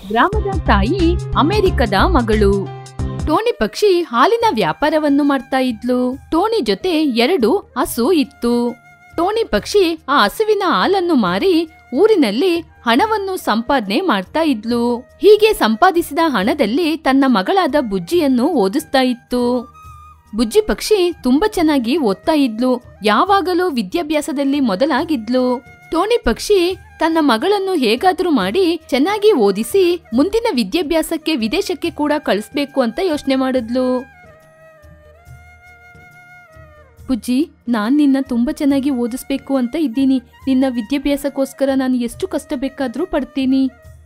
ಗ್ರಾಮದ ತಾಯಿ ಅಮೆರಿಕದ ಮಗಳು ಟೋನಿ ಪಕ್ಷಿ ಹಾಲಿನ ವ್ಯಾಪಾರವನ್ನು ಮಾಡ್ತಾ ಇದ್ಲು ಟೋನಿ ಜೊತೆ ಎರಡು ಹಸು ಇತ್ತು ಟೋನಿ ಪಕ್ಷಿ ಆ ಹಸುವಿನ ಹಾಲನ್ನು ಮಾರಿ ಊರಿನಲ್ಲಿ ಹಣವನ್ನು ಸಂಪಾದನೆ ಮಾಡ್ತಾ ಇದ್ಲು ಹೀಗೆ ಸಂಪಾದಿಸಿದ ಹಣದಲ್ಲಿ ತನ್ನ ಮಗಳಾದ ಬುಜ್ಜಿಯನ್ನು ಓದಿಸ್ತಾ ಇತ್ತು ಬುಜ್ಜಿ ಪಕ್ಷಿ ತುಂಬಾ ಚೆನ್ನಾಗಿ ಓದ್ತಾ ಇದ್ಲು ಯಾವಾಗಲೂ ವಿದ್ಯಾಭ್ಯಾಸದಲ್ಲಿ ಮೊದಲಾಗಿದ್ಲು ಟೋನಿ ಪಕ್ಷಿ ತನ್ನ ಮಗಳನ್ನು ಹೇಗಾದ್ರೂ ಮಾಡಿ ಚೆನ್ನಾಗಿ ಓದಿಸಿ ಮುಂದಿನ ವಿದ್ಯಾಭ್ಯಾಸಕ್ಕೆ ವಿದೇಶಕ್ಕೆ ಕೂಡ ಕಳಿಸ್ಬೇಕು ಅಂತ ಯೋಚನೆ ಮಾಡಿದ್ಲು ಬುಜ್ಜಿ ನಾನ್ ನಿನ್ನ ತುಂಬಾ ಚೆನ್ನಾಗಿ ಓದಿಸ್ಬೇಕು ಅಂತ ಇದ್ದೀನಿ ನಿನ್ನ ವಿದ್ಯಾಭ್ಯಾಸಕ್ಕೋಸ್ಕರ ನಾನು ಎಷ್ಟು ಕಷ್ಟ ಬೇಕಾದ್ರೂ ಪಡ್ತೀನಿ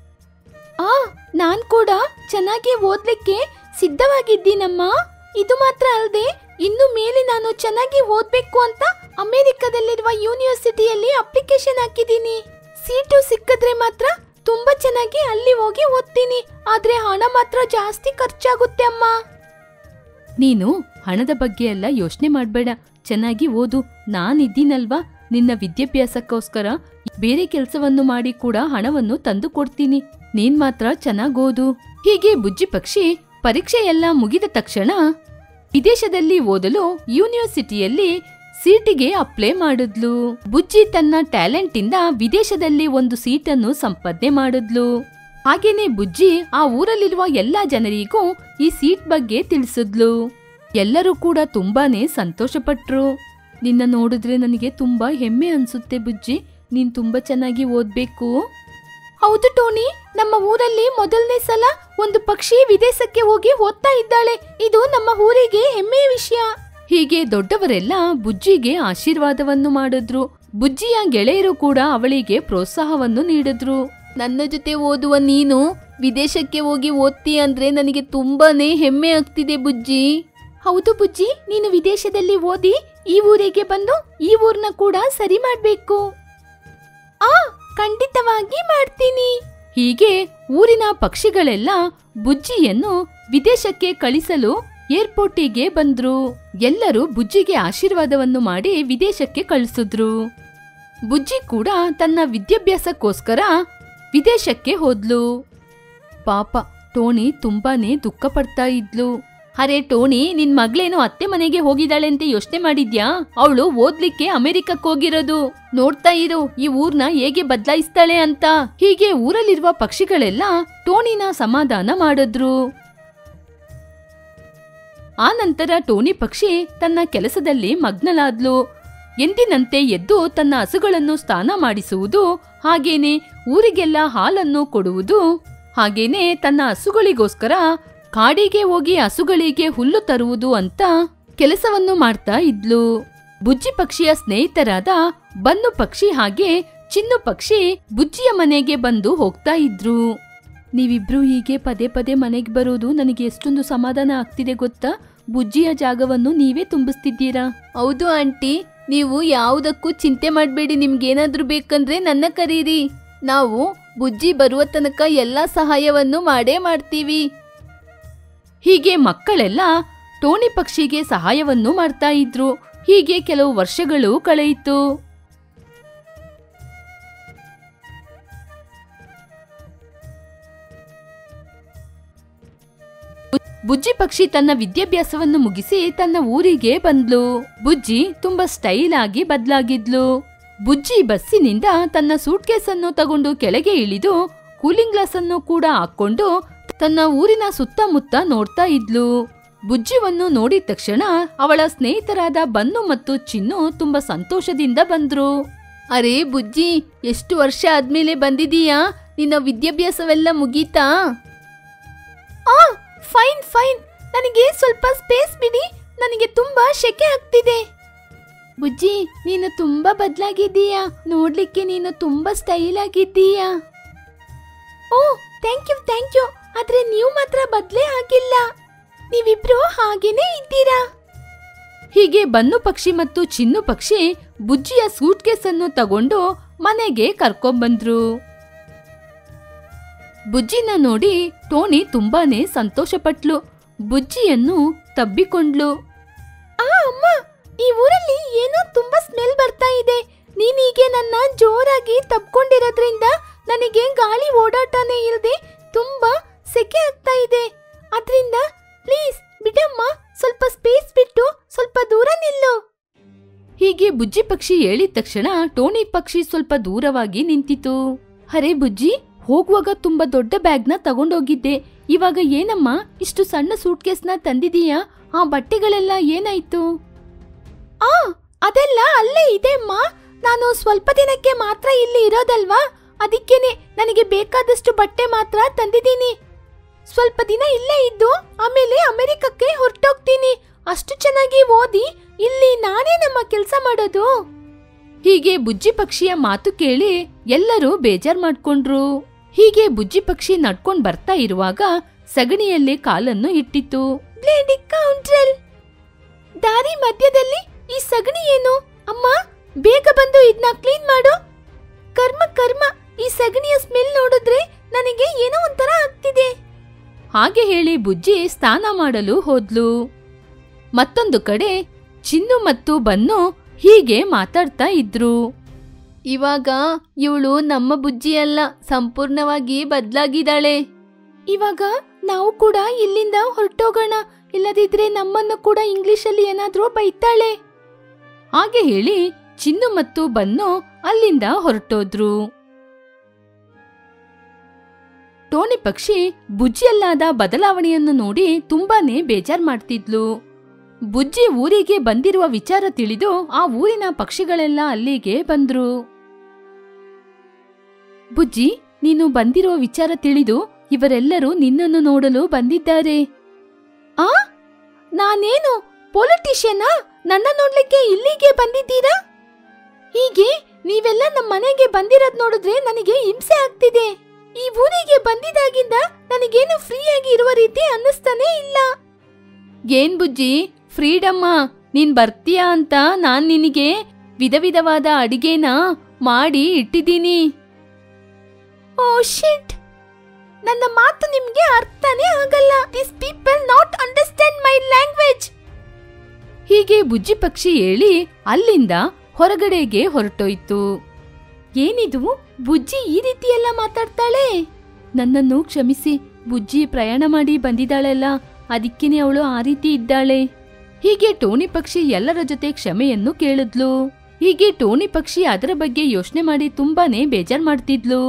ಆ ನಾನ್ ಕೂಡ ಚೆನ್ನಾಗಿ ಓದ್ಲಿಕ್ಕೆ ಸಿದ್ಧವಾಗಿದ್ದೀನಮ್ಮ ಇದು ಮಾತ್ರ ಅಲ್ಲದೆ ಇನ್ನು ಮೇಲೆ ನಾನು ಚೆನ್ನಾಗಿ ಓದ್ಬೇಕು ಅಂತ ಅಮೆರಿಕದಲ್ಲಿರುವ ಯೂನಿವರ್ಸಿಟಿಯಲ್ಲಿ ಅಪ್ಲಿಕೇಶನ್ ಹಾಕಿದ್ದೀನಿ ಸೀಟು ಸಿಕ್ಕಿದ್ರೆ ಮಾತ್ರ ತುಂಬಾ ಚೆನ್ನಾಗಿ ಅಲ್ಲಿ ಹೋಗಿ ಓದ್ತೀನಿ ಆದ್ರೆ ಹಣ ಮಾತ್ರ ಜಾಸ್ತಿ ಖರ್ಚಾಗುತ್ತೆ ಅಮ್ಮ ನೀನು ಹಣದ ಬಗ್ಗೆ ಎಲ್ಲ ಯೋಚನೆ ಮಾಡ್ಬೇಡ ಚೆನ್ನಾಗಿ ಓದು ನಾನಿದ್ದೀನಲ್ವಾ ನಿನ್ನ ವಿದ್ಯಾಭ್ಯಾಸಕ್ಕೋಸ್ಕರ ಬೇರೆ ಕೆಲಸವನ್ನು ಮಾಡಿ ಕೂಡ ಹಣವನ್ನು ತಂದು ಕೊಡ್ತೀನಿ ನೀನ್ ಮಾತ್ರ ಚೆನ್ನಾಗ್ ಓದು ಹೀಗೆ ಬುಜ್ಜಿ ಪಕ್ಷಿ ಪರೀಕ್ಷೆ ಎಲ್ಲ ಮುಗಿದ ತಕ್ಷಣ ವಿದೇಶದಲ್ಲಿ ಓದಲು ಯೂನಿವರ್ಸಿಟಿಯಲ್ಲಿ ಸೀಟಿಗೆ ಅಪ್ಲೈ ಮಾಡಿದ್ಲು ಬುಜ್ಜಿ ತನ್ನ ಟ್ಯಾಲೆಂಟ್ ಇಂದ ವಿದೇಶದಲ್ಲಿ ಒಂದು ಸೀಟನ್ನು ಸಂಪಾದನೆ ಮಾಡಿದ್ಲು ಹಾಗೇನೆ ಬುಜ್ಜಿ ಆ ಊರಲ್ಲಿರುವ ಎಲ್ಲಾ ಜನರಿಗೂ ಈ ಸೀಟ್ ಬಗ್ಗೆ ತಿಳಿಸಿದ್ಲು ಎಲ್ಲರೂ ಕೂಡ ತುಂಬಾನೇ ಸಂತೋಷಪಟ್ರು ನಿನ್ನ ನೋಡಿದ್ರೆ ನನಗೆ ತುಂಬಾ ಹೆಮ್ಮೆ ಅನ್ಸುತ್ತೆ ಬುಜ್ಜಿ ನೀನ್ ತುಂಬಾ ಚೆನ್ನಾಗಿ ಓದ್ಬೇಕು ಹೌದು ಟೋನಿ ನಮ್ಮ ಊರಲ್ಲಿ ಮೊದಲನೇ ಸಲ ಒಂದು ಪಕ್ಷಿ ವಿದೇಶಕ್ಕೆ ಹೋಗಿ ಓದ್ತಾ ಇದ್ದಾಳೆ ಇದು ನಮ್ಮ ಊರಿಗೆ ಹೆಮ್ಮೆಯ ವಿಷಯ ಹೀಗೆ ದೊಡ್ಡವರೆಲ್ಲ ಬುಜ್ಜಿಗೆ ಆಶೀರ್ವಾದವನ್ನು ಮಾಡಿದ್ರು ಬುಜ್ಜಿಯ ಗೆಳೆಯರು ಕೂಡ ಅವಳಿಗೆ ಪ್ರೋತ್ಸಾಹವನ್ನು ನೀಡಿದ್ರು ನನ್ನ ಜೊತೆ ಓದುವ ನೀನು ವಿದೇಶಕ್ಕೆ ಹೋಗಿ ಓದ್ತಿ ಅಂದ್ರೆ ನನಗೆ ತುಂಬಾನೇ ಹೆಮ್ಮೆ ಆಗ್ತಿದೆ ಬುಜ್ಜಿ ಹೌದು ಬುಜ್ಜಿ ನೀನು ವಿದೇಶದಲ್ಲಿ ಓದಿ ಈ ಊರಿಗೆ ಬಂದು ಈ ಊರ್ನ ಕೂಡ ಸರಿ ಮಾಡ್ಬೇಕು ಆ ಖಂಡಿತವಾಗಿ ಮಾಡ್ತೀನಿ ಹೀಗೆ ಊರಿನ ಪಕ್ಷಿಗಳೆಲ್ಲ ಬುಜ್ಜಿಯನ್ನು ವಿದೇಶಕ್ಕೆ ಕಳಿಸಲು ಏರ್ಪೋರ್ಟಿಗೆ ಬಂದ್ರು ಎಲ್ಲರೂ ಬುಜ್ಜಿಗೆ ಆಶೀರ್ವಾದವನ್ನು ಮಾಡಿ ವಿದೇಶಕ್ಕೆ ಕಳಿಸಿದ್ರು ಬುಜ್ಜಿ ಕೂಡ ತನ್ನ ವಿದ್ಯಾಭ್ಯಾಸಕ್ಕೋಸ್ಕರ ವಿದೇಶಕ್ಕೆ ಹೋದ್ಲು ಪಾಪ ಟೋನಿ ತುಂಬಾನೇ ದುಃಖ ಪಡ್ತಾ ಇದ್ಲು ಅರೆ ಟೋನಿ ನಿನ್ ಮಗಳೇನು ಅತ್ತೆ ಮನೆಗೆ ಹೋಗಿದ್ದಾಳೆ ಅಂತ ಯೋಚನೆ ಮಾಡಿದ್ಯಾ ಅವಳು ಓದ್ಲಿಕ್ಕೆ ಅಮೆರಿಕಕ್ಕೆ ಹೋಗಿರೋದು ನೋಡ್ತಾ ಇರು ಈ ಊರ್ನ ಹೇಗೆ ಬದಲಾಯಿಸ್ತಾಳೆ ಅಂತ ಹೀಗೆ ಊರಲ್ಲಿರುವ ಪಕ್ಷಿಗಳೆಲ್ಲ ಟೋನಿನ ಸಮಾಧಾನ ಮಾಡಿದ್ರು ಆ ನಂತರ ಟೋನಿ ಪಕ್ಷಿ ತನ್ನ ಕೆಲಸದಲ್ಲಿ ಮಗ್ನಲಾದ್ಲು ಎಂದಿನಂತೆ ಎದ್ದು ತನ್ನ ಹಸುಗಳನ್ನು ಸ್ನಾನ ಮಾಡಿಸುವುದು ಹಾಗೇನೆ ಊರಿಗೆಲ್ಲ ಹಾಲನ್ನು ಕೊಡುವುದು ಹಾಗೇನೆ ತನ್ನ ಹಸುಗಳಿಗೋಸ್ಕರ ಕಾಡಿಗೆ ಹೋಗಿ ಹಸುಗಳಿಗೆ ಹುಲ್ಲು ತರುವುದು ಅಂತ ಕೆಲಸವನ್ನು ಮಾಡ್ತಾ ಇದ್ಲು ಬುಜ್ಜಿ ಪಕ್ಷಿಯ ಸ್ನೇಹಿತರಾದ ಬನ್ನು ಪಕ್ಷಿ ಹಾಗೆ ಚಿನ್ನು ಪಕ್ಷಿ ಬುಜ್ಜಿಯ ಮನೆಗೆ ಬಂದು ಹೋಗ್ತಾ ಇದ್ರು ನೀವಿಬ್ರು ಹೀಗೆ ಪದೇ ಪದೇ ಮನೆಗೆ ಬರೋದು ನನಗೆ ಎಷ್ಟೊಂದು ಸಮಾಧಾನ ಆಗ್ತಿದೆ ಗೊತ್ತಾ ಬುಜ್ಜಿಯ ಜಾಗವನ್ನು ನೀವೇ ತುಂಬಿಸ್ತಿದ್ದೀರಾ ಹೌದು ಆಂಟಿ ನೀವು ಯಾವುದಕ್ಕೂ ಚಿಂತೆ ಮಾಡಬೇಡಿ ನಿಮ್ಗೇನಾದ್ರೂ ಬೇಕಂದ್ರೆ ನನ್ನ ಕರೀರಿ ನಾವು ಬುಜ್ಜಿ ಬರುವ ತನಕ ಎಲ್ಲ ಸಹಾಯವನ್ನು ಮಾಡೇ ಮಾಡ್ತೀವಿ ಹೀಗೆ ಮಕ್ಕಳೆಲ್ಲ ಟೋನಿ ಪಕ್ಷಿಗೆ ಸಹಾಯವನ್ನು ಮಾಡ್ತಾ ಇದ್ರು ಹೀಗೆ ಕೆಲವು ವರ್ಷಗಳು ಕಳೆಯಿತು ಬುಜ್ಜಿ ಪಕ್ಷಿ ತನ್ನ ವಿದ್ಯಾಭ್ಯಾಸವನ್ನು ಮುಗಿಸಿ ತನ್ನ ಊರಿಗೆ ಬಂದ್ಲು ಬುಜ್ಜಿ ತುಂಬಾ ಸ್ಟೈಲ್ ಆಗಿ ಬದ್ಲಾಗಿದ್ಲು ಬುಜ್ಜಿ ಬಸ್ಸಿನಿಂದ ತನ್ನ ಸೂಟ್ಕೇಸ್ ಅನ್ನು ತಗೊಂಡು ಕೆಳಗೆ ಇಳಿದು ಕೂಲಿಂಗ್ ಗ್ಲಾಸ್ ಅನ್ನು ಕೂಡ ಹಾಕೊಂಡು ತನ್ನ ಊರಿನ ಸುತ್ತಮುತ್ತ ನೋಡ್ತಾ ಇದ್ಲು ಬುಜ್ಜಿವನ್ನು ನೋಡಿದ ತಕ್ಷಣ ಅವಳ ಸ್ನೇಹಿತರಾದ ಬನ್ನು ಮತ್ತು ಚಿನ್ನು ತುಂಬಾ ಸಂತೋಷದಿಂದ ಬಂದ್ರು ಅರೆ ಬುಜ್ಜಿ ಎಷ್ಟು ವರ್ಷ ಆದ್ಮೇಲೆ ಬಂದಿದೀಯಾ ನಿನ್ನ ವಿದ್ಯಾಭ್ಯಾಸವೆಲ್ಲ ಮುಗೀತಾ ಆ ಫೈನ್ ಫೈನ್ ನನಗೆ ಸ್ವಲ್ಪ ಸ್ಪೇಸ್ ಬಿಡಿ ನನಗೆ ತುಂಬಾ ಶೆಕೆ ಆಗ್ತಿದೆ ಬುಜ್ಜಿ ನೀನು ತುಂಬಾ ಬದಲಾಗಿದ್ದೀಯಾ ನೋಡ್ಲಿಕ್ಕೆ ನೀನು ತುಂಬಾ ಸ್ಟೈಲ್ ಆಗಿದ್ದೀಯಾ oh thank you thank you ಆದ್ರೆ ನೀವು ಮಾತ್ರ ಬದಲೇ ಆಗಿಲ್ಲ ನೀವಿಬ್ರು ಹಾಗೇನೇ ಇದ್ದೀರಾ ಹೀಗೆ ಬನ್ನು ಪಕ್ಷಿ ಮತ್ತು ಚಿನ್ನು ಪಕ್ಷಿ ಬುಜ್ಜಿಯ ಸೂಟ್ಕೇಸ್ ಅನ್ನು ತಗೊಂಡು ಮನೆಗೆ ಕರ್ಕೊಂಬಂದ್ರು ಬುಜ್ಜಿನ ನೋಡಿ ಟೋನಿ ತುಂಬಾನೇ ಸಂತೋಷಪಟ್ಲು ಬುಜ್ಜಿಯನ್ನು ತಬ್ಬಿಕೊಂಡ್ಲು ಆ ಅಮ್ಮ ಈ ಊರಲ್ಲಿ ಏನೋ ತುಂಬಾ ಸ್ಮೆಲ್ ಬರ್ತಾ ಇದೆ ನೀನೀಗೆ ನನ್ನ ಜೋರಾಗಿ ತಬ್ಕೊಂಡಿರೋದ್ರಿಂದ ನನಗೆ ಗಾಳಿ ಓಡಾಟನೇ ಇಲ್ಲದೆ ತುಂಬಾ ಹೀಗೆ ಬುಜ್ಜಿ ಪಕ್ಷಿ ಹೇಳಿದ ತಕ್ಷಣ ಟೋನಿ ಪಕ್ಷಿ ಸ್ವಲ್ಪ ದೂರವಾಗಿ ನಿಂತಿತು ಅರೆ ಬುಜ್ಜಿ ಹೋಗುವಾಗ ತುಂಬಾ ದೊಡ್ಡ ಬ್ಯಾಗ್ನ ತಗೊಂಡೋಗಿದ್ದೆ ಇವಾಗ ಏನಮ್ಮ ಇಷ್ಟು ಸಣ್ಣ ಸೂಟ್ಕೇಸ್ನ ತಂದಿದೀಯಾ ಆ ಬಟ್ಟೆಗಳೆಲ್ಲ ಏನಾಯ್ತು ಆ ಅದೆಲ್ಲ ಅಲ್ಲೇ ಇದೆ ಅಮ್ಮ ನಾನು ಸ್ವಲ್ಪ ದಿನಕ್ಕೆ ಮಾತ್ರ ಇಲ್ಲಿ ಇರೋದಲ್ವಾ ಅದಕ್ಕೇನೆ ನನಗೆ ಬೇಕಾದಷ್ಟು ಬಟ್ಟೆ ಮಾತ್ರ ತಂದಿದ್ದೀನಿ ಸ್ವಲ್ಪ ದಿನ ಇಲ್ಲೇ ಇದ್ದು ಆಮೇಲೆ ಅಮೆರಿಕಕ್ಕೆ ಹೊರಟೋಗ್ತೀನಿ ಅಷ್ಟು ಚೆನ್ನಾಗಿ ಓದಿ ಇಲ್ಲಿ ನಾನೇ ನಮ್ಮ ಕೆಲಸ ಮಾಡೋದು ಹೀಗೆ ಬುಜ್ಜಿ ಪಕ್ಷಿಯ ಮಾತು ಕೇಳಿ ಎಲ್ಲರೂ ಬೇಜಾರ್ ಮಾಡ್ಕೊಂಡ್ರು ಹೀಗೆ ಬುಜ್ಜಿ ಪಕ್ಷಿ ನಡ್ಕೊಂಡ್ ಬರ್ತಾ ಇರುವಾಗ ಸಗಣಿಯಲ್ಲಿ ಕಾಲನ್ನು ಇಟ್ಟಿತು ಬ್ಲೇಡಿ ಕೌಂಟ್ರಲ್ ದಾರಿ ಮಧ್ಯದಲ್ಲಿ ಈ ಸಗಣಿ ಏನು ಅಮ್ಮ ಬೇಗ ಬಂದು ಇದನ್ನ ಕ್ಲೀನ್ ಮಾಡು ಕರ್ಮ ಕರ್ಮ ಈ ಸಗಣಿಯ ಸ್ಮೆಲ್ ನೋಡಿದ್ರೆ ನನಗೆ ಏನೋ ಒಂಥರ ಆಗ್ತಿದೆ ಹಾಗೆ ಹೇಳಿ ಬುಜ್ಜಿ ಸ್ನಾನ ಮಾಡಲು ಹೋದ್ಲು ಮತ್ತೊಂದು ಕಡೆ ಚಿನ್ನು ಮತ್ತು ಬನ್ನು ಹೀಗೆ ಮಾತಾಡ್ತಾ ಇದ್ರು ಇವಾಗ ಇವಳು ನಮ್ಮ ಬುಜ್ಜಿ ಅಲ್ಲ ಸಂಪೂರ್ಣವಾಗಿ ಬದ್ಲಾಗಿದ್ದಾಳೆ ಇವಾಗ ನಾವು ಕೂಡ ಇಲ್ಲಿಂದ ಹೊರಟೋಗೋಣ ಇಲ್ಲದಿದ್ರೆ ನಮ್ಮನ್ನು ಕೂಡ ಇಂಗ್ಲಿಷಲ್ಲಿ ಏನಾದ್ರೂ ಬೈತಾಳೆ ಹಾಗೆ ಹೇಳಿ ಚಿನ್ನು ಮತ್ತು ಬನ್ನು ಅಲ್ಲಿಂದ ಹೊರಟೋದ್ರು ಟೋನಿ ಪಕ್ಷಿ ಬುಜ್ಜಿಯಲ್ಲಾದ ಬದಲಾವಣೆಯನ್ನು ನೋಡಿ ತುಂಬಾನೇ ಬೇಜಾರ್ ಮಾಡ್ತಿದ್ಲು ಬುಜ್ಜಿ ಊರಿಗೆ ಬಂದಿರುವ ವಿಚಾರ ತಿಳಿದು ಆ ಊರಿನ ಪಕ್ಷಿಗಳೆಲ್ಲ ಅಲ್ಲಿಗೆ ಬಂದ್ರು ಬುಜ್ಜಿ ನೀನು ಬಂದಿರೋ ವಿಚಾರ ತಿಳಿದು ಇವರೆಲ್ಲರೂ ನಿನ್ನನ್ನು ನೋಡಲು ಬಂದಿದ್ದಾರೆ ಆ ನಾನೇನು ಪೊಲಿಟಿಷಿಯನಾ ನನ್ನ ನೋಡ್ಲಿಕ್ಕೆ ಇಲ್ಲಿಗೆ ಬಂದಿದ್ದೀರಾ ಹೀಗೆ ನೀವೆಲ್ಲ ನಮ್ಮ ಮನೆಗೆ ಬಂದಿರೋದ್ ನೋಡಿದ್ರೆ ನನಗೆ ಹಿಂಸೆ ಆಗ್ತಿದೆ ಈ ಊರಿಗೆ ಬಂದಿದಾಗಿಂದ ನನಗೇನು ಫ್ರೀಯಾಗಿ ಇರುವ ರೀತಿ ಅನ್ನಿಸ್ತಾನೆ ಇಲ್ಲ ಏನ್ ಬುಜ್ಜಿ ಫ್ರೀಡಮ್ಮ ನೀನ್ ಬರ್ತೀಯಾ ಅಂತ ನಾನ್ ನಿನಗೆ ವಿಧ ವಿಧವಾದ ಅಡಿಗೆನ ಮಾಡಿ ಇಟ್ಟಿದ್ದೀನಿ ಓ ಶಿಟ್ ನನ್ನ ಮಾತು ನಿಮ್ಗೆ ಅರ್ಥನೇ ಆಗಲ್ಲ this people not understand my language ಹೀಗೆ ಬುಜ್ಜಿ ಪಕ್ಷಿ ಹೇಳಿ ಅಲ್ಲಿಂದ ಹೊರಗಡೆಗೆ ಹೊರಟೋಯ್ತು ಏನಿದು ಬುಜ್ಜಿ ಈ ರೀತಿ ಎಲ್ಲ ಮಾತಾಡ್ತಾಳೆ ನನ್ನನ್ನು ಕ್ಷಮಿಸಿ ಬುಜ್ಜಿ ಪ್ರಯಾಣ ಮಾಡಿ ಬಂದಿದ್ದಾಳಲ್ಲ ಅದಕ್ಕೇನೆ ಅವಳು ಆ ರೀತಿ ಇದ್ದಾಳೆ ಹೀಗೆ ಟೋನಿ ಪಕ್ಷಿ ಎಲ್ಲರ ಜೊತೆ ಕ್ಷಮೆಯನ್ನು ಕೇಳಿದ್ಲು ಹೀಗೆ ಟೋನಿ ಪಕ್ಷಿ ಅದರ ಬಗ್ಗೆ ಯೋಚನೆ ಮಾಡಿ ತುಂಬಾನೇ ಬೇಜಾರ್ ಮಾಡ್ತಿದ್ಲು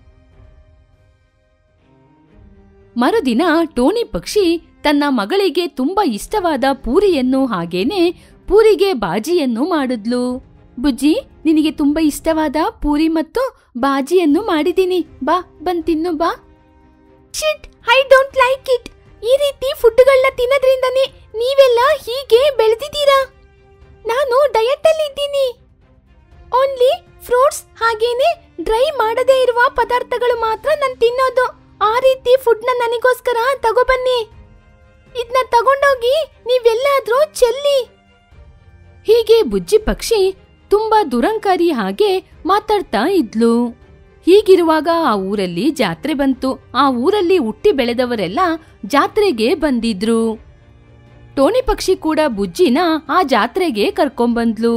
ಮರುದಿನ ಟೋನಿ ಪಕ್ಷಿ ತನ್ನ ಮಗಳಿಗೆ ತುಂಬಾ ಇಷ್ಟವಾದ ಪೂರಿಯನ್ನು ಹಾಗೇನೆ ಪೂರಿಗೆ ಬಾಜಿಯನ್ನು ಮಾಡಿದ್ಲು ಬುಜ್ಜಿ ನಿನಗೆ ತುಂಬಾ ಇಷ್ಟವಾದ ಪೂರಿ ಮತ್ತು ಬಾಜಿಯನ್ನು ಮಾಡಿದ್ದೀನಿ ಬಾ ಬಂದ್ ತಿನ್ನು ಬಾ shit I don't like it ಈ ರೀತಿ ಫುಡ್ಗಳನ್ನ ತಿನ್ನೋದ್ರಿಂದನೇ ನೀವೆಲ್ಲ ಹೀಗೆ ಬೆಳೆದಿದ್ದೀರಾ ನಾನು ಡಯಟ್ ಅಲ್ಲಿ ಇದ್ದೀನಿ ಓನ್ಲಿ ಫ್ರೂಟ್ಸ್ ಹಾಗೇನೆ ಡ್ರೈ ಮಾಡದೇ ಇರುವ ಪದಾರ್ಥಗಳು ಮಾತ್ರ ನಾನು ತಿನ್ನೋದು ಆ ರೀತಿ ಫುಡ್ನ ನನಗೋಸ್ಕರ ತಗೋಬನ್ನಿ ಇದನ್ನ ತಗೊಂಡೋಗಿ ನೀವೆಲ್ಲಾದ್ರೂ ಚೆಲ್ಲಿ ಹೀಗೆ ಬುಜ್ಜಿ ಪಕ್ಷಿ ತುಂಬಾ ದುರಂಕಾರಿ ಹಾಗೆ ಮಾತಾಡ್ತಾ ಇದ್ಲು ಹೀಗಿರುವಾಗ ಆ ಊರಲ್ಲಿ ಜಾತ್ರೆ ಬಂತು ಆ ಊರಲ್ಲಿ ಹುಟ್ಟಿ ಬೆಳೆದವರೆಲ್ಲ ಜಾತ್ರೆಗೆ ಬಂದಿದ್ರು ಟೋನಿ ಪಕ್ಷಿ ಕೂಡ ಬುಜ್ಜಿನ ಆ ಜಾತ್ರೆಗೆ ಕರ್ಕೊಂಬಂದ್ಲು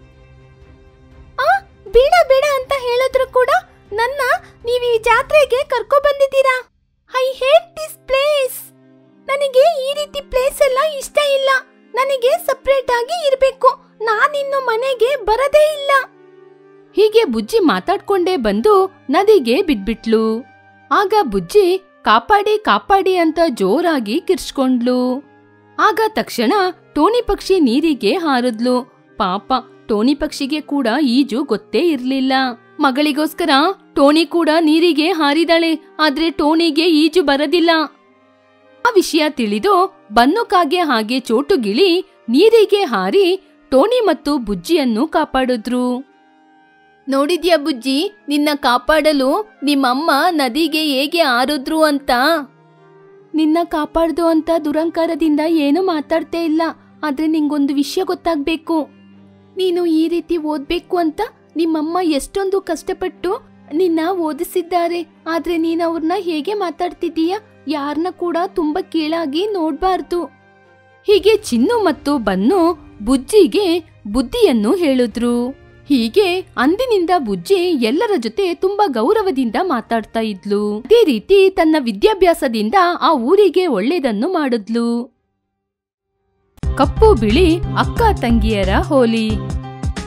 ಬೇಡ ಬೇಡ ಅಂತ ಹೇಳಿದ್ರು ಕೂಡ ನನ್ನ ನೀವು ಈ ಜಾತ್ರೆಗೆ ಕರ್ಕೊ ಬಂದಿದ್ದೀರಾ ಐ ಹೇಟ್ ದಿಸ್ ಪ್ಲೇಸ್ ನನಗೆ ಈ ರೀತಿ ಪ್ಲೇಸ್ ಎಲ್ಲ ಇಷ್ಟ ಇಲ್ಲ ನನಗೆ ಸಪ್ರೇಟ್ ಆಗಿ ಇರಬೇಕು ನಾನಿನ್ನು ಮನೆಗೆ ಬರದೇ ಇಲ್ಲ ಹೀಗೆ ಬುಜ್ಜಿ ಮಾತಾಡ್ಕೊಂಡೇ ಬಂದು ನದಿಗೆ ಬಿದ್ಬಿಟ್ಲು ಆಗ ಬುಜ್ಜಿ ಕಾಪಾಡಿ ಕಾಪಾಡಿ ಅಂತ ಜೋರಾಗಿ ಕಿರ್ಚ್ಕೊಂಡ್ಲು ಆಗ ತಕ್ಷಣ ಟೋನಿ ಪಕ್ಷಿ ನೀರಿಗೆ ಹಾರಿದ್ಲು ಪಾಪ ಟೋನಿ ಪಕ್ಷಿಗೆ ಕೂಡ ಈಜು ಗೊತ್ತೇ ಇರ್ಲಿಲ್ಲ ಮಗಳಿಗೋಸ್ಕರ ಟೋನಿ ಕೂಡ ನೀರಿಗೆ ಹಾರಿದಾಳೆ ಆದ್ರೆ ಟೋನಿಗೆ ಈಜು ಬರದಿಲ್ಲ ಆ ವಿಷಯ ತಿಳಿದು ಬನ್ನುಕಾಗೆ ಹಾಗೆ ಚೋಟುಗಿಳಿ ನೀರಿಗೆ ಹಾರಿ ಟೋನಿ ಮತ್ತು ಬುಜ್ಜಿಯನ್ನು ಕಾಪಾಡಿದ್ರು ನೋಡಿದ್ಯಾ ಬುಜ್ಜಿ ನಿನ್ನ ಕಾಪಾಡಲು ನಿಮ್ಮಮ್ಮ ನದಿಗೆ ಹೇಗೆ ಆರುದ್ರು ಅಂತ ನಿನ್ನ ಕಾಪಾಡ್ದು ಅಂತ ದುರಂಕಾರದಿಂದ ಏನು ಮಾತಾಡ್ತೇ ಇಲ್ಲ ಆದ್ರೆ ನಿಂಗೊಂದು ವಿಷಯ ಗೊತ್ತಾಗ್ಬೇಕು ನೀನು ಈ ರೀತಿ ಓದ್ಬೇಕು ಅಂತ ನಿಮ್ಮಮ್ಮ ಎಷ್ಟೊಂದು ಕಷ್ಟಪಟ್ಟು ನಿನ್ನ ಓದಿಸಿದ್ದಾರೆ ಆದ್ರೆ ನೀನ್ ಅವ್ರನ್ನ ಹೇಗೆ ಮಾತಾಡ್ತಿದೀಯ ಯಾರನ್ನ ಕೂಡ ತುಂಬಾ ಕೀಳಾಗಿ ನೋಡ್ಬಾರ್ದು ಹೀಗೆ ಚಿನ್ನು ಮತ್ತು ಬನ್ನು ಬುಜ್ಜಿಗೆ ಬುದ್ಧಿಯನ್ನು ಹೇಳಿದ್ರು ಹೀಗೆ ಅಂದಿನಿಂದ ಬುಜ್ಜಿ ಎಲ್ಲರ ಜೊತೆ ತುಂಬಾ ಗೌರವದಿಂದ ಮಾತಾಡ್ತಾ ಇದ್ಲು ಅದೇ ರೀತಿ ತನ್ನ ವಿದ್ಯಾಭ್ಯಾಸದಿಂದ ಆ ಊರಿಗೆ ಒಳ್ಳೇದನ್ನು ಮಾಡಿದ್ಲು ಕಪ್ಪು ಬಿಳಿ ಅಕ್ಕ ತಂಗಿಯರ ಹೋಲಿ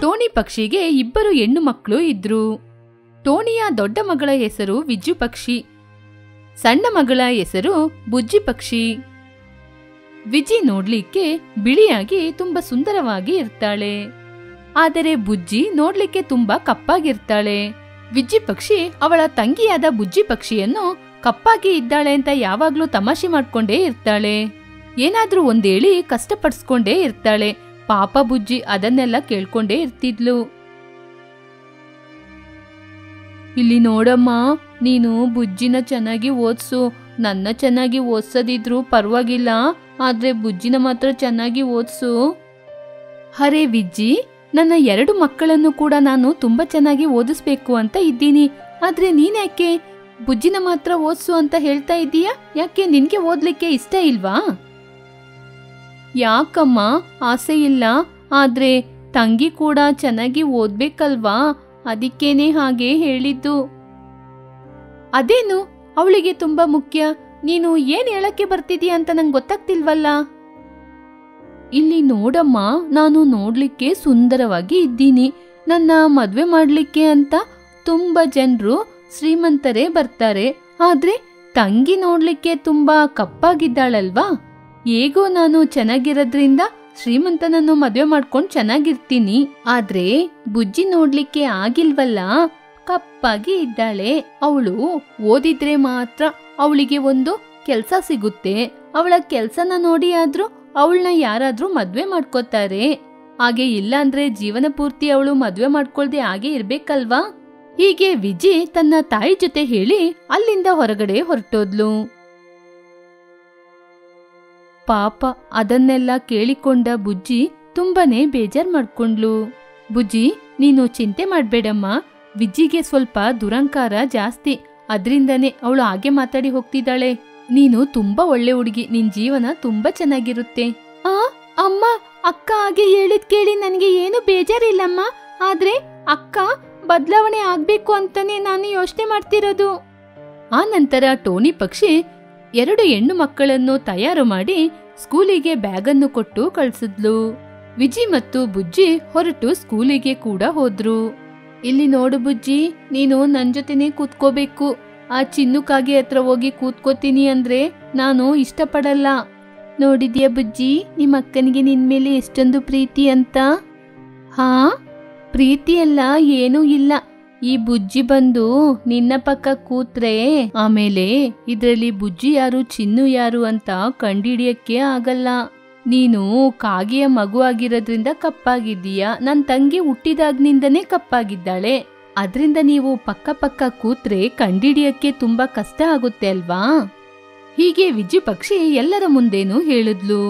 ಟೋನಿ ಪಕ್ಷಿಗೆ ಇಬ್ಬರು ಹೆಣ್ಣು ಮಕ್ಕಳು ಇದ್ರು ಟೋನಿಯ ದೊಡ್ಡ ಮಗಳ ಹೆಸರು ವಿಜ್ಜು ಪಕ್ಷಿ ಸಣ್ಣ ಮಗಳ ಹೆಸರು ಬುಜ್ಜಿ ಪಕ್ಷಿ ವಿಜಿ ನೋಡ್ಲಿಕ್ಕೆ ಬಿಳಿಯಾಗಿ ತುಂಬಾ ಸುಂದರವಾಗಿ ಇರ್ತಾಳೆ ಆದರೆ ಬುಜ್ಜಿ ನೋಡ್ಲಿಕ್ಕೆ ತುಂಬಾ ಕಪ್ಪಾಗಿರ್ತಾಳೆ ವಿಜ್ಜಿ ಪಕ್ಷಿ ಅವಳ ತಂಗಿಯಾದ ಬುಜ್ಜಿ ಪಕ್ಷಿಯನ್ನು ಕಪ್ಪಾಗಿ ಇದ್ದಾಳೆ ಅಂತ ಯಾವಾಗ್ಲೂ ತಮಾಷೆ ಮಾಡ್ಕೊಂಡೇ ಇರ್ತಾಳೆ ಏನಾದ್ರೂ ಒಂದೇಳಿ ಕಷ್ಟಪಡಿಸ್ಕೊಂಡೇ ಇರ್ತಾಳೆ ಪಾಪ ಬುಜ್ಜಿ ಅದನ್ನೆಲ್ಲ ಕೇಳ್ಕೊಂಡೇ ಇರ್ತಿದ್ಲು ಇಲ್ಲಿ ನೋಡಮ್ಮ ನೀನು ಬುಜ್ಜಿನ ಚೆನ್ನಾಗಿ ಓದ್ಸು ನನ್ನ ಚೆನ್ನಾಗಿ ಓದ್ಸದಿದ್ರು ಪರವಾಗಿಲ್ಲ ಆದ್ರೆ ಬುಜ್ಜಿನ ಮಾತ್ರ ಚೆನ್ನಾಗಿ ಓದ್ಸು ಹರೇ ವಿಜ್ಜಿ ನನ್ನ ಎರಡು ಮಕ್ಕಳನ್ನು ಕೂಡ ನಾನು ತುಂಬಾ ಚೆನ್ನಾಗಿ ಓದಿಸ್ಬೇಕು ಅಂತ ಇದ್ದೀನಿ ಆದ್ರೆ ನೀನ್ಯಾಕೆ ಬುಜ್ಜಿನ ಮಾತ್ರ ಓದ್ಸು ಅಂತ ಹೇಳ್ತಾ ಇದ್ದೀಯಾ ಯಾಕೆ ನಿನ್ಗೆ ಓದ್ಲಿಕ್ಕೆ ಇಷ್ಟ ಇಲ್ವಾ ಯಾಕಮ್ಮ ಆಸೆ ಇಲ್ಲ ಆದ್ರೆ ತಂಗಿ ಕೂಡ ಚೆನ್ನಾಗಿ ಓದ್ಬೇಕಲ್ವಾ ಅದಕ್ಕೇನೆ ಹಾಗೆ ಹೇಳಿದ್ದು ಅದೇನು ಅವಳಿಗೆ ತುಂಬಾ ಮುಖ್ಯ ನೀನು ಏನ್ ಹೇಳಕ್ಕೆ ಬರ್ತಿದೀಯ ಅಂತ ನಂಗೆ ಗೊತ್ತಾಗ್ತಿಲ್ವಲ್ಲ ಇಲ್ಲಿ ನೋಡಮ್ಮ ನಾನು ನೋಡ್ಲಿಕ್ಕೆ ಸುಂದರವಾಗಿ ಇದ್ದೀನಿ ನನ್ನ ಮದ್ವೆ ಮಾಡ್ಲಿಕ್ಕೆ ಅಂತ ತುಂಬಾ ಜನರು ಶ್ರೀಮಂತರೇ ಬರ್ತಾರೆ ಆದ್ರೆ ತಂಗಿ ನೋಡ್ಲಿಕ್ಕೆ ತುಂಬಾ ಕಪ್ಪಾಗಿದ್ದಾಳಲ್ವಾ ಹೇಗೋ ನಾನು ಚೆನ್ನಾಗಿರೋದ್ರಿಂದ ಶ್ರೀಮಂತನನ್ನು ಮದ್ವೆ ಮಾಡ್ಕೊಂಡ್ ಚೆನ್ನಾಗಿರ್ತೀನಿ ಆದ್ರೆ ಬುಜ್ಜಿ ನೋಡ್ಲಿಕ್ಕೆ ಆಗಿಲ್ವಲ್ಲ ಕಪ್ಪಾಗಿ ಇದ್ದಾಳೆ ಅವಳು ಓದಿದ್ರೆ ಮಾತ್ರ ಅವಳಿಗೆ ಒಂದು ಕೆಲ್ಸ ಸಿಗುತ್ತೆ ಅವಳ ಕೆಲ್ಸನ ನೋಡಿ ಆದ್ರೂ ಅವಳನ್ನ ಯಾರಾದ್ರೂ ಮದ್ವೆ ಮಾಡ್ಕೋತಾರೆ ಹಾಗೆ ಇಲ್ಲ ಅಂದ್ರೆ ಜೀವನ ಪೂರ್ತಿ ಅವಳು ಮದ್ವೆ ಮಾಡ್ಕೊಳ್ದೆ ಹಾಗೆ ಇರ್ಬೇಕಲ್ವಾ ಹೀಗೆ ವಿಜಿ ತನ್ನ ತಾಯಿ ಜೊತೆ ಹೇಳಿ ಅಲ್ಲಿಂದ ಹೊರಗಡೆ ಹೊರಟೋದ್ಲು ಪಾಪ ಅದನ್ನೆಲ್ಲ ಕೇಳಿಕೊಂಡ ಬುಜ್ಜಿ ತುಂಬಾನೇ ಬೇಜಾರ್ ಮಾಡ್ಕೊಂಡ್ಲು ಬುಜ್ಜಿ ನೀನು ಚಿಂತೆ ಮಾಡ್ಬೇಡಮ್ಮ ವಿಜ್ಜಿಗೆ ಸ್ವಲ್ಪ ದುರಂಕಾರ ಜಾಸ್ತಿ ಅದ್ರಿಂದನೇ ಅವಳು ಹಾಗೆ ಮಾತಾಡಿ ಹೋಗ್ತಿದ್ದಾಳೆ ನೀನು ತುಂಬಾ ಒಳ್ಳೆ ಹುಡುಗಿ ನಿನ್ ಜೀವನ ತುಂಬಾ ಚೆನ್ನಾಗಿರುತ್ತೆ ಆ ಅಮ್ಮ ಅಕ್ಕ ಹಾಗೆ ಹೇಳಿದ್ ಕೇಳಿ ನನಗೆ ಏನು ಬೇಜಾರಿಲ್ಲಮ್ಮ ಆದ್ರೆ ಅಕ್ಕ ಬದಲಾವಣೆ ಆಗ್ಬೇಕು ಅಂತಾನೆ ನಾನು ಯೋಚನೆ ಮಾಡ್ತಿರೋದು ಆ ನಂತರ ಟೋನಿ ಪಕ್ಷಿ ಎರಡು ಹೆಣ್ಣು ಮಕ್ಕಳನ್ನು ತಯಾರು ಮಾಡಿ ಸ್ಕೂಲಿಗೆ ಬ್ಯಾಗನ್ನು ಕೊಟ್ಟು ಕಳ್ಸಿದ್ಲು ವಿಜಿ ಮತ್ತು ಬುಜ್ಜಿ ಹೊರಟು ಸ್ಕೂಲಿಗೆ ಕೂಡ ಹೋದ್ರು ಇಲ್ಲಿ ನೋಡು ಬುಜ್ಜಿ ನೀನು ನನ್ ಜೊತೆನೆ ಕೂತ್ಕೋಬೇಕು ಆ ಚಿನ್ನು ಕಾಗೆ ಹತ್ರ ಹೋಗಿ ಕೂತ್ಕೋತೀನಿ ಅಂದ್ರೆ ನಾನು ಇಷ್ಟಪಡಲ್ಲ ನೋಡಿದ್ಯಾ ಬುಜ್ಜಿ ನಿಮ್ಮ ಅಕ್ಕನಿಗೆ ನಿನ್ ಮೇಲೆ ಎಷ್ಟೊಂದು ಪ್ರೀತಿ ಅಂತ ಹಾ ಪ್ರೀತಿ ಅಲ್ಲ ಏನೂ ಇಲ್ಲ ಈ ಬುಜ್ಜಿ ಬಂದು ನಿನ್ನ ಪಕ್ಕ ಕೂತ್ರೆ ಆಮೇಲೆ ಇದ್ರಲ್ಲಿ ಬುಜ್ಜಿ ಯಾರು ಚಿನ್ನು ಯಾರು ಅಂತ ಕಂಡಿಡಿಯಕ್ಕೆ ಆಗಲ್ಲ ನೀನು ಕಾಗೆಯ ಮಗು ಆಗಿರೋದ್ರಿಂದ ಕಪ್ಪಾಗಿದ್ದೀಯ ನನ್ ತಂಗಿ ಹುಟ್ಟಿದಾಗ್ನಿಂದನೇ ಕಪ್ಪಾಗಿದ್ದಾಳೆ ಅದ್ರಿಂದ ನೀವು ಪಕ್ಕ ಪಕ್ಕ ಕೂತ್ರೆ ಕಂಡಿಡಿಯಕ್ಕೆ ತುಂಬಾ ಕಷ್ಟ ಆಗುತ್ತೆ ಅಲ್ವಾ ಹೀಗೆ ವಿಜಿ ಪಕ್ಷಿ ಎಲ್ಲರ ಮುಂದೇನೂ ಹೇಳಿದ್ಲು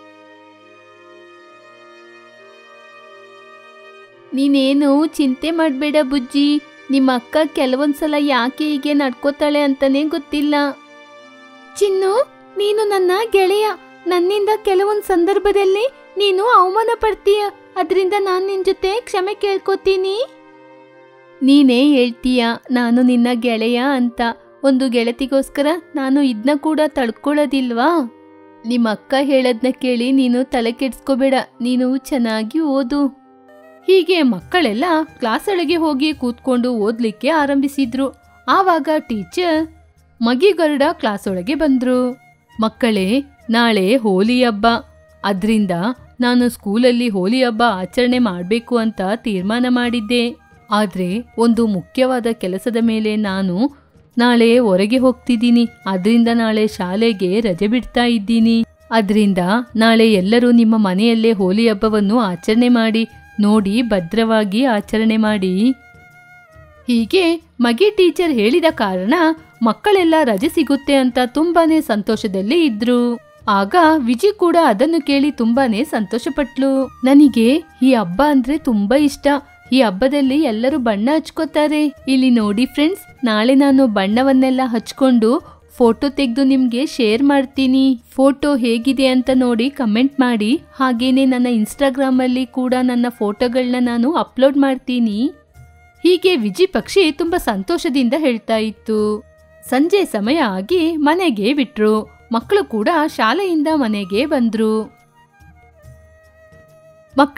ನೀನೇನು ಚಿಂತೆ ಮಾಡ್ಬೇಡ ಬುಜ್ಜಿ ನಿಮ್ಮ ಅಕ್ಕ ಕೆಲವೊಂದ್ಸಲ ಯಾಕೆ ಹೀಗೆ ನಡ್ಕೋತಾಳೆ ಅಂತಾನೆ ಗೊತ್ತಿಲ್ಲ ಚಿನ್ನು ನೀನು ನನ್ನ ಗೆಳೆಯ ನನ್ನಿಂದ ಕೆಲವೊಂದ್ ಸಂದರ್ಭದಲ್ಲಿ ನೀನು ಅವಮಾನ ಪಡ್ತೀಯ ಅದರಿಂದ ನಾನ್ ನಿನ್ ಜೊತೆ ಕ್ಷಮೆ ಕೇಳ್ಕೊತೀನಿ ನೀನೇ ಹೇಳ್ತೀಯ ನಾನು ನಿನ್ನ ಗೆಳೆಯ ಅಂತ ಒಂದು ಗೆಳತಿಗೋಸ್ಕರ ನಾನು ಇದನ್ನ ಕೂಡ ತಡ್ಕೊಳ್ಳೋದಿಲ್ವಾ ನಿಮ್ಮ ಅಕ್ಕ ಹೇಳದ್ನ ಕೇಳಿ ನೀನು ತಲೆ ಕೆಡ್ಸ್ಕೋಬೇಡ ನೀನು ಚೆನ್ನಾಗಿ ಓದು ಹೀಗೆ ಮಕ್ಕಳೆಲ್ಲ ಕ್ಲಾಸ್ ಒಳಗೆ ಹೋಗಿ ಕೂತ್ಕೊಂಡು ಓದ್ಲಿಕ್ಕೆ ಆರಂಭಿಸಿದ್ರು ಆವಾಗ ಟೀಚರ್ ಮಗಿಗರುಡ ಕ್ಲಾಸ್ ಒಳಗೆ ಬಂದ್ರು ಮಕ್ಕಳೇ ನಾಳೆ ಹೋಲಿ ಹಬ್ಬ ಅದ್ರಿಂದ ನಾನು ಸ್ಕೂಲಲ್ಲಿ ಹೋಲಿ ಹಬ್ಬ ಆಚರಣೆ ಮಾಡಬೇಕು ಅಂತ ತೀರ್ಮಾನ ಮಾಡಿದ್ದೆ ಆದ್ರೆ ಒಂದು ಮುಖ್ಯವಾದ ಕೆಲಸದ ಮೇಲೆ ನಾನು ನಾಳೆ ಹೊರಗೆ ಹೋಗ್ತಿದ್ದೀನಿ ಅದರಿಂದ ನಾಳೆ ಶಾಲೆಗೆ ರಜೆ ಬಿಡ್ತಾ ಇದ್ದೀನಿ ಅದರಿಂದ ನಾಳೆ ಎಲ್ಲರೂ ನಿಮ್ಮ ಮನೆಯಲ್ಲೇ ಹೋಲಿ ಹಬ್ಬವನ್ನು ಆಚರಣೆ ಮಾಡಿ ನೋಡಿ ಭದ್ರವಾಗಿ ಆಚರಣೆ ಮಾಡಿ ಹೀಗೆ ಮಗಿ ಟೀಚರ್ ಹೇಳಿದ ಕಾರಣ ಮಕ್ಕಳೆಲ್ಲ ರಜೆ ಸಿಗುತ್ತೆ ಅಂತ ತುಂಬಾನೇ ಸಂತೋಷದಲ್ಲಿ ಇದ್ರು ಆಗ ವಿಜಿ ಕೂಡ ಅದನ್ನು ಕೇಳಿ ತುಂಬಾನೇ ಸಂತೋಷಪಟ್ಲು ನನಗೆ ಈ ಹಬ್ಬ ಅಂದ್ರೆ ತುಂಬಾ ಇಷ್ಟ ಈ ಹಬ್ಬದಲ್ಲಿ ಎಲ್ಲರೂ ಬಣ್ಣ ಹಚ್ಕೋತಾರೆ ಇಲ್ಲಿ ನೋಡಿ ಫ್ರೆಂಡ್ಸ್ ನಾಳೆ ನಾನು ಬಣ್ಣವನ್ನೆಲ್ಲ ಹಚ್ಕೊಂಡು ಫೋಟೋ ತೆಗೆದು ನಿಮ್ಗೆ ಶೇರ್ ಮಾಡ್ತೀನಿ ಫೋಟೋ ಹೇಗಿದೆ ಅಂತ ನೋಡಿ ಕಮೆಂಟ್ ಮಾಡಿ ಹಾಗೇನೆ ನನ್ನ ಇನ್ಸ್ಟಾಗ್ರಾಮ್ ಅಲ್ಲಿ ಕೂಡ ನನ್ನ ಫೋಟೋಗಳನ್ನ ನಾನು ಅಪ್ಲೋಡ್ ಮಾಡ್ತೀನಿ ಹೀಗೆ ವಿಜಿ ಪಕ್ಷಿ ತುಂಬಾ ಸಂತೋಷದಿಂದ ಹೇಳ್ತಾ ಇತ್ತು ಸಂಜೆ ಸಮಯ ಆಗಿ ಮನೆಗೆ ಬಿಟ್ರು ಮಕ್ಕಳು ಕೂಡ ಶಾಲೆಯಿಂದ ಮನೆಗೆ ಬಂದ್ರು ಮಕ್ಕಳೇ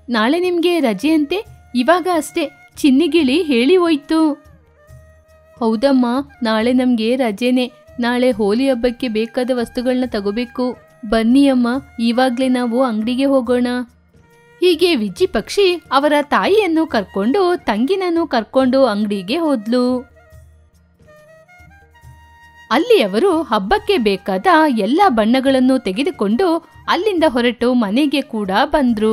ನಾಳೆ ನಿಮ್ಗೆ ರಜೆ ಅಂತೆ ಇವಾಗ ಅಷ್ಟೇ ಚಿನ್ನಿಗಿಳಿ ಹೇಳಿ ಹೋಯ್ತು ಹೌದಮ್ಮ ನಾಳೆ ನಮ್ಗೆ ರಜೆನೆ ನಾಳೆ ಹೋಲಿ ಹಬ್ಬಕ್ಕೆ ಬೇಕಾದ ವಸ್ತುಗಳನ್ನ ತಗೋಬೇಕು ಬನ್ನಿ ಅಮ್ಮ ಇವಾಗ್ಲೇ ನಾವು ಅಂಗಡಿಗೆ ಹೋಗೋಣ ಹೀಗೆ ವಿಜ್ಜಿ ಪಕ್ಷಿ ಅವರ ತಾಯಿಯನ್ನು ಕರ್ಕೊಂಡು ತಂಗಿನನ್ನು ಕರ್ಕೊಂಡು ಅಂಗಡಿಗೆ ಹೋದ್ಲು ಅಲ್ಲಿ ಅವರು ಹಬ್ಬಕ್ಕೆ ಬೇಕಾದ ಎಲ್ಲ ಬಣ್ಣಗಳನ್ನು ತೆಗೆದುಕೊಂಡು ಅಲ್ಲಿಂದ ಹೊರಟು ಮನೆಗೆ ಕೂಡ ಬಂದ್ರು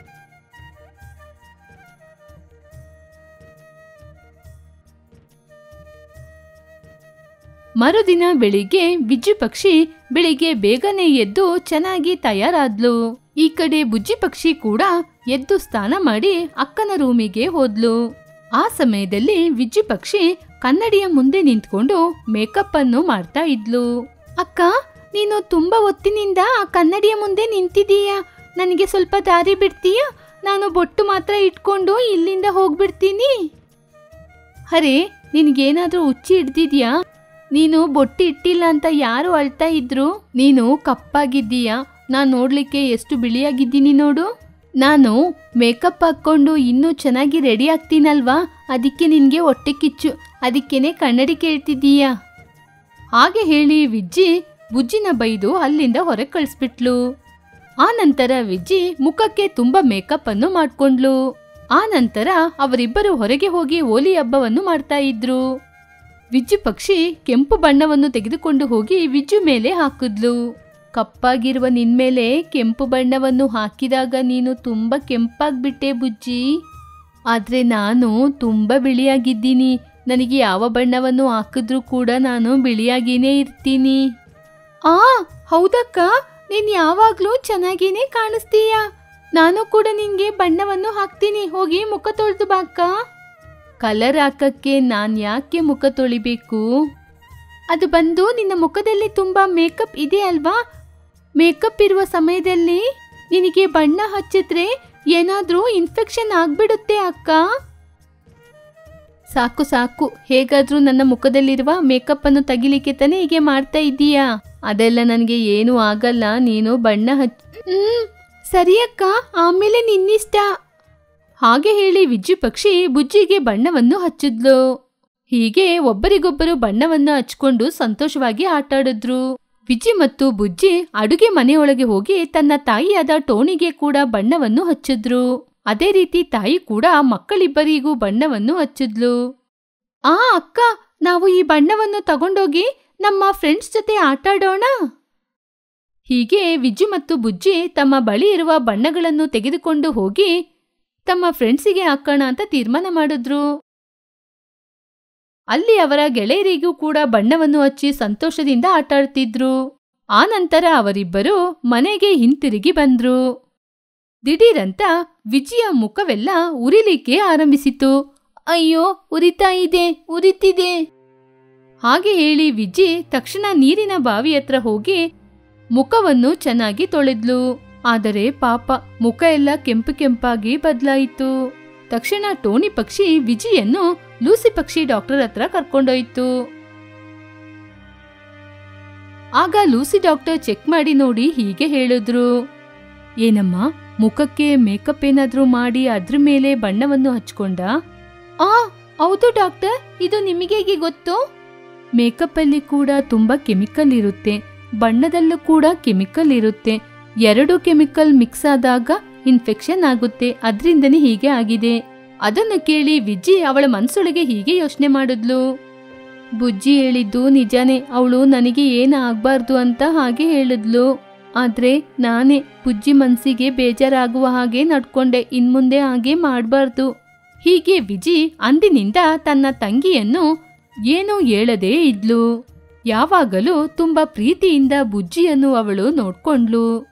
ಮರುದಿನ ಬೆಳಿಗ್ಗೆ ಬಿಜ್ಜಿ ಪಕ್ಷಿ ಬೆಳಿಗ್ಗೆ ಬೇಗನೆ ಎದ್ದು ಚೆನ್ನಾಗಿ ತಯಾರಾದ್ಲು ಈ ಕಡೆ ಬುಜ್ಜಿ ಪಕ್ಷಿ ಕೂಡ ಎದ್ದು ಸ್ನಾನ ಮಾಡಿ ಅಕ್ಕನ ರೂಮಿಗೆ ಹೋದ್ಲು ಆ ಸಮಯದಲ್ಲಿ ವಿಜ್ಜಿ ಪಕ್ಷಿ ಕನ್ನಡಿಯ ಮುಂದೆ ನಿಂತ್ಕೊಂಡು ಮೇಕಪ್ ಅನ್ನು ಮಾಡ್ತಾ ಇದ್ಲು ಅಕ್ಕ ನೀನು ತುಂಬಾ ಹೊತ್ತಿನಿಂದ ಆ ಕನ್ನಡಿಯ ಮುಂದೆ ನಿಂತಿದೀಯ ನನಗೆ ಸ್ವಲ್ಪ ದಾರಿ ಬಿಡ್ತೀಯಾ ನಾನು ಬೊಟ್ಟು ಮಾತ್ರ ಇಟ್ಕೊಂಡು ಇಲ್ಲಿಂದ ಹೋಗ್ಬಿಡ್ತೀನಿ ಅರೆ ನಿನ್ಗೇನಾದ್ರೂ ಹುಚ್ಚಿ ಹಿಡ್ದಿದ್ಯಾ ನೀನು ಬೊಟ್ಟಿ ಇಟ್ಟಿಲ್ಲ ಅಂತ ಯಾರು ಅಳ್ತಾ ಇದ್ರು ನೀನು ಕಪ್ಪಾಗಿದ್ದೀಯಾ ನಾನ್ ನೋಡ್ಲಿಕ್ಕೆ ಎಷ್ಟು ಬಿಳಿಯಾಗಿದ್ದೀನಿ ನೋಡು ನಾನು ಮೇಕಪ್ ಹಾಕ್ಕೊಂಡು ಇನ್ನೂ ಚೆನ್ನಾಗಿ ರೆಡಿ ಆಗ್ತೀನಲ್ವಾ ಅದಕ್ಕೆ ನಿನ್ಗೆ ಹೊಟ್ಟೆ ಕಿಚ್ಚು ಅದಕ್ಕೇನೆ ಕನ್ನಡಿ ಕೇಳ್ತಿದ್ದೀಯಾ ಹಾಗೆ ಹೇಳಿ ವಿಜ್ಜಿ ಬುಜ್ಜಿನ ಬೈದು ಅಲ್ಲಿಂದ ಹೊರಗೆ ಕಳಿಸ್ಬಿಟ್ಲು ಆ ನಂತರ ವಿಜ್ಜಿ ಮುಖಕ್ಕೆ ತುಂಬಾ ಮೇಕಪ್ ಅನ್ನು ಮಾಡ್ಕೊಂಡ್ಲು ಆ ನಂತರ ಅವರಿಬ್ಬರು ಹೊರಗೆ ಹೋಗಿ ಹೋಲಿ ಹಬ್ಬವನ್ನು ಮಾಡ್ತಾ ಇದ್ರು ವಿಜ್ಜು ಪಕ್ಷಿ ಕೆಂಪು ಬಣ್ಣವನ್ನು ತೆಗೆದುಕೊಂಡು ಹೋಗಿ ವಿಜ್ಜು ಮೇಲೆ ಹಾಕಿದ್ಲು ಕಪ್ಪಾಗಿರುವ ನಿನ್ಮೇಲೆ ಕೆಂಪು ಬಣ್ಣವನ್ನು ಹಾಕಿದಾಗ ನೀನು ತುಂಬಾ ಕೆಂಪಾಗ್ಬಿಟ್ಟೆ ಬುಜ್ಜಿ ಆದ್ರೆ ನಾನು ತುಂಬಾ ಬಿಳಿಯಾಗಿದ್ದೀನಿ ನನಗೆ ಯಾವ ಬಣ್ಣವನ್ನು ಹಾಕಿದ್ರೂ ಕೂಡ ನಾನು ಬಿಳಿಯಾಗಿನೇ ಇರ್ತೀನಿ ಆ ಹೌದಕ್ಕ ನೀನ್ ಯಾವಾಗ್ಲೂ ಚೆನ್ನಾಗೇನೆ ಕಾಣಿಸ್ತೀಯ ನಾನು ಕೂಡ ನಿನ್ಗೆ ಬಣ್ಣವನ್ನು ಹಾಕ್ತೀನಿ ಹೋಗಿ ಮುಖ ತೊಳೆದು ಬಾಕ್ಕ ಕಲರ್ ಹಾಕಕ್ಕೆ ನಾನ್ ಯಾಕೆ ಮುಖ ತೊಳಿಬೇಕು ಅದು ಬಂದು ನಿನ್ನ ಮುಖದಲ್ಲಿ ತುಂಬಾ ಮೇಕಪ್ ಇದೆ ಅಲ್ವಾ ಮೇಕಪ್ ಇರುವ ಸಮಯದಲ್ಲಿ ನಿನಗೆ ಬಣ್ಣ ಹಚ್ಚಿದ್ರೆ ಏನಾದ್ರೂ ಇನ್ಫೆಕ್ಷನ್ ಆಗ್ಬಿಡುತ್ತೆ ಅಕ್ಕ ಸಾಕು ಸಾಕು ಹೇಗಾದ್ರೂ ನನ್ನ ಮುಖದಲ್ಲಿರುವ ಮೇಕಪ್ ಅನ್ನು ತೆಗಿಲಿಕ್ಕೆ ತಾನೇ ಹೀಗೆ ಮಾಡ್ತಾ ಇದ್ದೀಯಾ ಅದೆಲ್ಲ ನನಗೆ ಏನೂ ಆಗಲ್ಲ ನೀನು ಬಣ್ಣ ಹಚ್ ಹ್ಮ್ ಸರಿ ಅಕ್ಕ ಆಮೇಲೆ ನಿನ್ನಿಷ್ಟ ಹಾಗೆ ಹೇಳಿ ವಿಜ್ಜು ಪಕ್ಷಿ ಬುಜ್ಜಿಗೆ ಬಣ್ಣವನ್ನು ಹಚ್ಚಿದ್ಲು ಹೀಗೆ ಒಬ್ಬರಿಗೊಬ್ಬರು ಬಣ್ಣವನ್ನು ಹಚ್ಕೊಂಡು ಸಂತೋಷವಾಗಿ ಆಟಾಡಿದ್ರು ವಿಜ್ಜಿ ಮತ್ತು ಬುಜ್ಜಿ ಅಡುಗೆ ಮನೆಯೊಳಗೆ ಹೋಗಿ ತನ್ನ ತಾಯಿಯಾದ ಟೋನಿಗೆ ಕೂಡ ಬಣ್ಣವನ್ನು ಹಚ್ಚಿದ್ರು ಅದೇ ರೀತಿ ತಾಯಿ ಕೂಡ ಮಕ್ಕಳಿಬ್ಬರಿಗೂ ಬಣ್ಣವನ್ನು ಹಚ್ಚಿದ್ಲು ಆ ಅಕ್ಕ ನಾವು ಈ ಬಣ್ಣವನ್ನು ತಗೊಂಡೋಗಿ ನಮ್ಮ ಫ್ರೆಂಡ್ಸ್ ಜೊತೆ ಆಟಾಡೋಣ ಹೀಗೆ ವಿಜ್ಜು ಮತ್ತು ಬುಜ್ಜಿ ತಮ್ಮ ಬಳಿ ಇರುವ ಬಣ್ಣಗಳನ್ನು ತೆಗೆದುಕೊಂಡು ಹೋಗಿ ತಮ್ಮ ಫ್ರೆಂಡ್ಸಿಗೆ ಹಾಕೋಣ ಅಂತ ತೀರ್ಮಾನ ಮಾಡಿದ್ರು ಅಲ್ಲಿ ಅವರ ಗೆಳೆಯರಿಗೂ ಕೂಡ ಬಣ್ಣವನ್ನು ಹಚ್ಚಿ ಸಂತೋಷದಿಂದ ಆಟಾಡ್ತಿದ್ರು ಆ ನಂತರ ಅವರಿಬ್ಬರು ಮನೆಗೆ ಹಿಂತಿರುಗಿ ಬಂದ್ರು ದಿಢೀರಂತ ವಿಜಿಯ ಮುಖವೆಲ್ಲ ಉರಿಲಿಕ್ಕೆ ಆರಂಭಿಸಿತು ಅಯ್ಯೋ ಉರಿತಾ ಇದೆ ಉರಿತಿದೆ ಹಾಗೆ ಹೇಳಿ ವಿಜಿ ತಕ್ಷಣ ನೀರಿನ ಬಾವಿ ಹತ್ರ ಹೋಗಿ ಮುಖವನ್ನು ಚೆನ್ನಾಗಿ ತೊಳೆದ್ಲು ಆದರೆ ಪಾಪ ಮುಖ ಎಲ್ಲ ಕೆಂಪು ಕೆಂಪಾಗಿ ಬದಲಾಯಿತು ತಕ್ಷಣ ಟೋನಿ ಪಕ್ಷಿ ವಿಜಿಯನ್ನು ಲೂಸಿ ಪಕ್ಷಿ ಡಾಕ್ಟರ್ ಹತ್ರ ಕರ್ಕೊಂಡೋಯ್ತು ಆಗ ಲೂಸಿ ಡಾಕ್ಟರ್ ಚೆಕ್ ಮಾಡಿ ನೋಡಿ ಹೀಗೆ ಹೇಳಿದ್ರು ಏನಮ್ಮ ಮುಖಕ್ಕೆ ಮೇಕಪ್ ಏನಾದ್ರೂ ಮಾಡಿ ಅದ್ರ ಮೇಲೆ ಬಣ್ಣವನ್ನು ಹಚ್ಕೊಂಡ ಆ ಹೌದು ಡಾಕ್ಟರ್ ಇದು ನಿಮಗೆ ಹೇಗೆ ಗೊತ್ತು ಮೇಕಪ್ ಅಲ್ಲಿ ಕೂಡ ತುಂಬಾ ಕೆಮಿಕಲ್ ಇರುತ್ತೆ ಬಣ್ಣದಲ್ಲೂ ಕೂಡ ಕೆಮಿಕಲ್ ಇರುತ್ತೆ ಎರಡು ಕೆಮಿಕಲ್ ಮಿಕ್ಸ್ ಆದಾಗ ಇನ್ಫೆಕ್ಷನ್ ಆಗುತ್ತೆ ಅದ್ರಿಂದನೇ ಹೀಗೆ ಆಗಿದೆ ಅದನ್ನು ಕೇಳಿ ವಿಜ್ಜಿ ಅವಳ ಮನ್ಸೊಳಗೆ ಹೀಗೆ ಯೋಚನೆ ಮಾಡಿದ್ಲು ಬುಜ್ಜಿ ಹೇಳಿದ್ದು ನಿಜಾನೇ ಅವಳು ನನಗೆ ಏನು ಆಗ್ಬಾರ್ದು ಅಂತ ಹಾಗೆ ಹೇಳಿದ್ಲು ಆದ್ರೆ ನಾನೇ ಬುಜ್ಜಿ ಮನ್ಸಿಗೆ ಬೇಜಾರಾಗುವ ಹಾಗೆ ನಡ್ಕೊಂಡೆ ಇನ್ಮುಂದೆ ಹಾಗೆ ಮಾಡಬಾರ್ದು ಹೀಗೆ ವಿಜಿ ಅಂದಿನಿಂದ ತನ್ನ ತಂಗಿಯನ್ನು ಏನೂ ಹೇಳದೇ ಇದ್ಲು ಯಾವಾಗಲೂ ತುಂಬಾ ಪ್ರೀತಿಯಿಂದ ಬುಜ್ಜಿಯನ್ನು ಅವಳು ನೋಡ್ಕೊಂಡ್ಲು